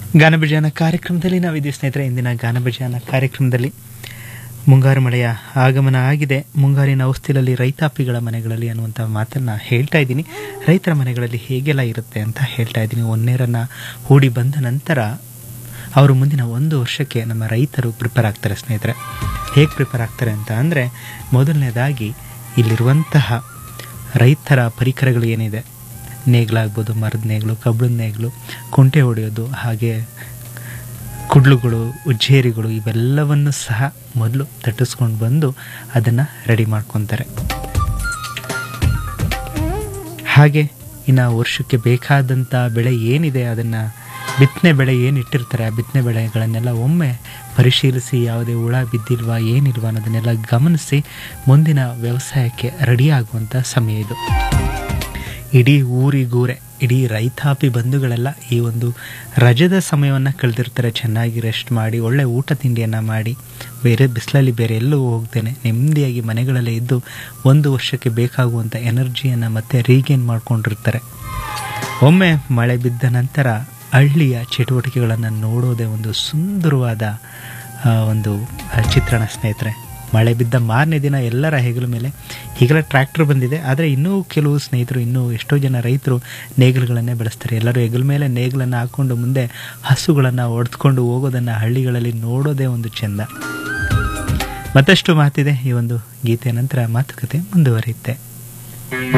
ಗಾನಭಜಾನ ಕಾರ್ಯಕ್ರಮದಲ್ಲಿ ನಾವಿದ್ದೀವಿ ಸ್ನೇಹಿತರೆ ಇಂದಿನ ಗಾನಭಜಾನ ಕಾರ್ಯಕ್ರಮದಲ್ಲಿ ಮುಂಗಾರು ಮಳೆಯ ಆಗಮನ ಆಗಿದೆ ಮುಂಗಾರಿನ ಔಸ್ತಿಲಲ್ಲಿ ರೈತಾಪಿಗಳ ಮನೆಗಳಲ್ಲಿ ಅನ್ನುವಂಥ ಮಾತನ್ನು ಹೇಳ್ತಾ ಇದ್ದೀನಿ ರೈತರ ಮನೆಗಳಲ್ಲಿ ಹೇಗೆಲ್ಲ ಇರುತ್ತೆ ಅಂತ ಹೇಳ್ತಾ ಇದ್ದೀನಿ ಒನ್ನೇರನ್ನು ಹೂಡಿ ಬಂದ ನಂತರ ಅವರು ಮುಂದಿನ ಒಂದು ವರ್ಷಕ್ಕೆ ನಮ್ಮ ರೈತರು ಪ್ರಿಪೇರ್ ಆಗ್ತಾರೆ ಸ್ನೇಹಿತರೆ ಹೇಗೆ ಪ್ರಿಪೇರ್ ಆಗ್ತಾರೆ ಅಂತ ಅಂದರೆ ಮೊದಲನೇದಾಗಿ ಇಲ್ಲಿರುವಂತಹ ರೈತರ ಪರಿಕರಗಳು ಏನಿದೆ ನೇಗ್ಲಾಗ್ಬೋದು ಮರದ ನೇಗ್ಲು ಕಬ್ಬಳದ ನೇಗ್ಲು ಕುಂಟೆ ಹೊಡೆಯೋದು ಹಾಗೆ ಕುಡ್ಲುಗಳು ಉಜ್ಜೇರಿಗಳು ಇವೆಲ್ಲವನ್ನು ಸಹ ಮೊದಲು ತಟ್ಟಿಸ್ಕೊಂಡು ಬಂದು ಅದನ್ನು ರೆಡಿ ಮಾಡ್ಕೊತಾರೆ ಹಾಗೆ ಇನ್ನು ವರ್ಷಕ್ಕೆ ಬೇಕಾದಂಥ ಬೆಳೆ ಏನಿದೆ ಅದನ್ನು ಬಿತ್ತನೆ ಬೆಳೆ ಏನು ಇಟ್ಟಿರ್ತಾರೆ ಆ ಬಿತ್ತನೆ ಬೆಳೆಗಳನ್ನೆಲ್ಲ ಒಮ್ಮೆ ಪರಿಶೀಲಿಸಿ ಯಾವುದೇ ಹುಳ ಬಿದ್ದಿಲ್ವಾ ಏನಿಲ್ವಾ ಅನ್ನೋದನ್ನೆಲ್ಲ ಗಮನಿಸಿ ಮುಂದಿನ ವ್ಯವಸಾಯಕ್ಕೆ ರೆಡಿ ಆಗುವಂಥ ಸಮಯ ಇದು ಇಡೀ ಊರಿಗೂರೆ ಇಡೀ ರೈತಾಪಿ ಬಂಧುಗಳೆಲ್ಲ ಈ ಒಂದು ರಜದ ಸಮಯವನ್ನು ಕಳೆದಿರ್ತಾರೆ ಚೆನ್ನಾಗಿ ರೆಸ್ಟ್ ಮಾಡಿ ಒಳ್ಳೆ ಊಟ ತಿಂಡಿಯನ್ನು ಮಾಡಿ ಬೇರೆ ಬಿಸಿಲಲ್ಲಿ ಬೇರೆ ಎಲ್ಲೂ ಹೋಗ್ತೇನೆ ನೆಮ್ಮದಿಯಾಗಿ ಮನೆಗಳಲ್ಲೇ ಇದ್ದು ಒಂದು ವರ್ಷಕ್ಕೆ ಬೇಕಾಗುವಂಥ ಎನರ್ಜಿಯನ್ನು ಮತ್ತೆ ರೀಗೇನ್ ಮಾಡ್ಕೊಂಡಿರ್ತಾರೆ ಒಮ್ಮೆ ಮಳೆ ಬಿದ್ದ ನಂತರ ಹಳ್ಳಿಯ ಚಟುವಟಿಕೆಗಳನ್ನು ನೋಡೋದೇ ಒಂದು ಸುಂದರವಾದ ಆ, ಒಂದು ಆ, ಚಿತ್ರಣ ಸ್ನೇಹಿತರೆ ಮಳೆ ಬಿದ್ದ ಮಾರನೇ ದಿನ ಎಲ್ಲರ ಹೆಗಲ ಮೇಲೆ ಈಗೆಲ್ಲ ಟ್ರ್ಯಾಕ್ಟರ್ ಬಂದಿದೆ ಆದರೆ ಇನ್ನೂ ಕೆಲವು ಸ್ನೇಹಿತರು ಇನ್ನೂ ಎಷ್ಟೋ ಜನ ರೈತರು ನೇಗಿಲುಗಳನ್ನೇ ಬೆಳೆಸ್ತಾರೆ ಎಲ್ಲರೂ ಹೆಗಲ ಮೇಲೆ ನೇಗಿಲನ್ನು ಹಾಕ್ಕೊಂಡು ಮುಂದೆ ಹಸುಗಳನ್ನು ಹೊಡೆದುಕೊಂಡು ಹೋಗೋದನ್ನು ಹಳ್ಳಿಗಳಲ್ಲಿ ನೋಡೋದೇ ಒಂದು ಚೆಂದ ಮತ್ತಷ್ಟು ಮಾತಿದೆ ಈ ಒಂದು ಗೀತೆಯ ನಂತರ ಮಾತುಕತೆ ಮುಂದುವರಿಯುತ್ತೆ